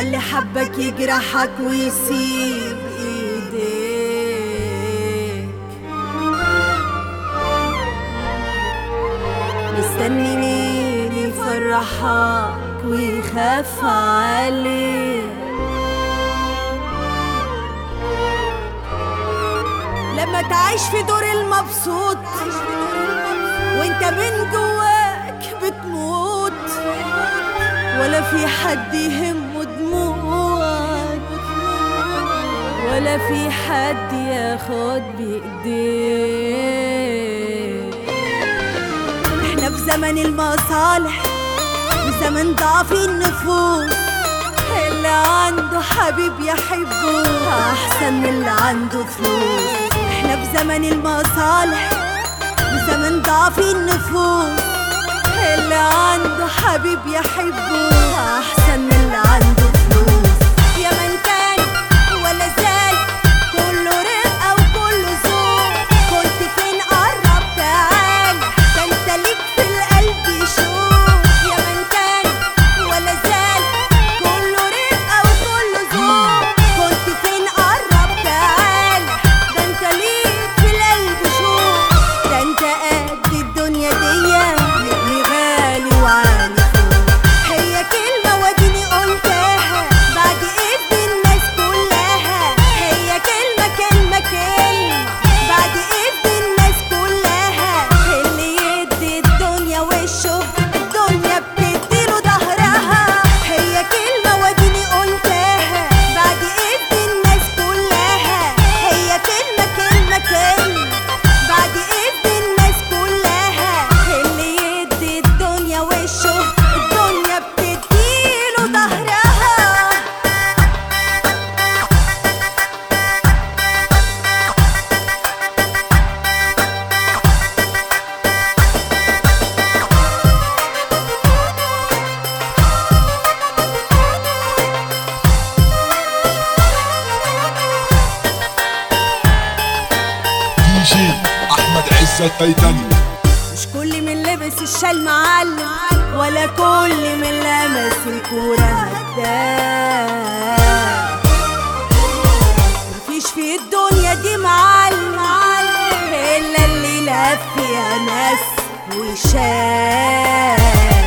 واللي حبك يجرحك ويسيب ايديك مستني مين يفرحك ويخاف عليك لما تعيش في دور المبسوط وانت من جواك بتموت ولا في حد يهمه دموعك ولا في حد ياخد بايديك احنا في زمن المصالح وزمن ضعف النفوس اللي عنده حبيب يحبه احسن من اللي عنده فلوس احنا في زمن المصالح وزمن ضعف النفوس اللي عنده حبيب يحبه احسن من اللي عنده فلوس يا من كان ولا زال كله رقه وكله ذوق كنت فين قرب تعال ده انت ليك في القلب شوق يا من كان ولا زال كله رقه وكله ذوق كنت فين قرب تعال ده انت ليك في القلب شوق ده انت قد الدنيا دي اللي غالي وعالي فوق هي كلمة واديني قلتها بعد اذن الناس كلها هي كلمة كلمة كلمة بعد اذن الناس كلها اللي يدي الدنيا وشه الدنيا بتديله ظهرها هي كلمة واديني قلتها بعد اذن الناس كلها هي كلمة كلمة كلمة بعد اذن الناس كلها اللي يدي الدنيا وشه الدنيا بتديله ظهرها دي جي احمد عزت تايتاني مش كل من لبس الشال معلم ولا كل من لمس الكورة هداف مفيش في الدنيا دي معلم إلا اللي لف فيها ناس وشاف